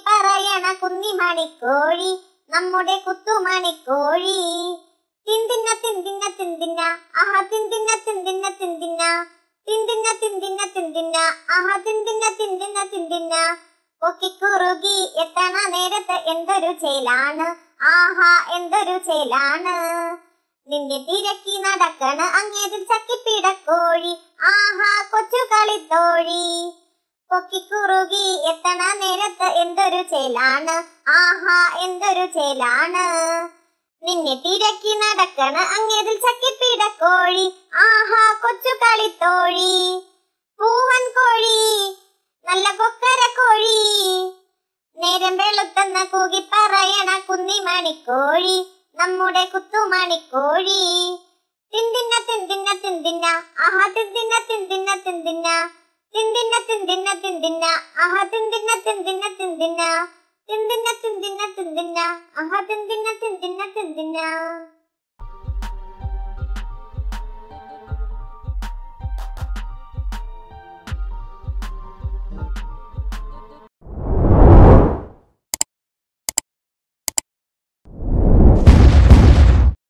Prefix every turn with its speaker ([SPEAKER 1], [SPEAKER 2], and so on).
[SPEAKER 1] പറയണ കുന്നിമണിക്കോഴി നമ്മുടെ കുത്തുമണിക്കോഴി തിന്തിന്ന തിന്തിന്ന തിന്തിന്ന ആഹ തിന്തിന്ന തിന്തിന്ന തിന്തിന്ന തിന്തിന്ന തിന്തിന്ന തിന്തിന്ന ആഹ തിന്തിന്ന തിന്തിന്ന തിന്തിന്ന കൊക്കിക്കുറുകി എത്തണ നേരത്ത് എന്തൊരു ചേലാണ് ആഹാ എന്തൊരു ചേലാണ് നിന്നെ തിരക്കി നടക്കണ അങ്ങേതിൽ ചക്കിപ്പിടക്കോഴി ആഹാ കൊച്ചു കളിത്തോഴി പൊക്കിക്കുറുകി എത്തണ നേരത്ത് എന്തൊരു ചേലാണ് ആഹാ എന്തൊരു ചേലാണ് നിന്നെ തിരക്കി നടക്കണ അങ്ങേതിൽ ചക്കിപ്പിടക്കോഴി ആഹാ കൊച്ചു കളിത്തോഴി പൂവൻ കോഴി നല്ല കൊക്കര കോഴി നേരം വെളുത്തെന്ന് കൂകി പറയണ കുന്നിമണിക്കോഴി നമ്മുടെ കുത്തുമണിക്കോഴി തിന്തിന്ന തിന്തിന്ന തിന്തിന്ന ആഹ തിന്തിന്ന തിന്തിന്ന തിന്തിന്ന തിന്തിന്ന തിന്തിന്ന തിന്തിന്ന ആഹ തിന്തിന്ന തിന്തിന്ന തിന്തിന്ന തിന്തിന്ന തിന്തിന്ന തിന്തിന്ന ആഹ തിന്തിന്ന തിന്തിന്ന തിന്തിന്ന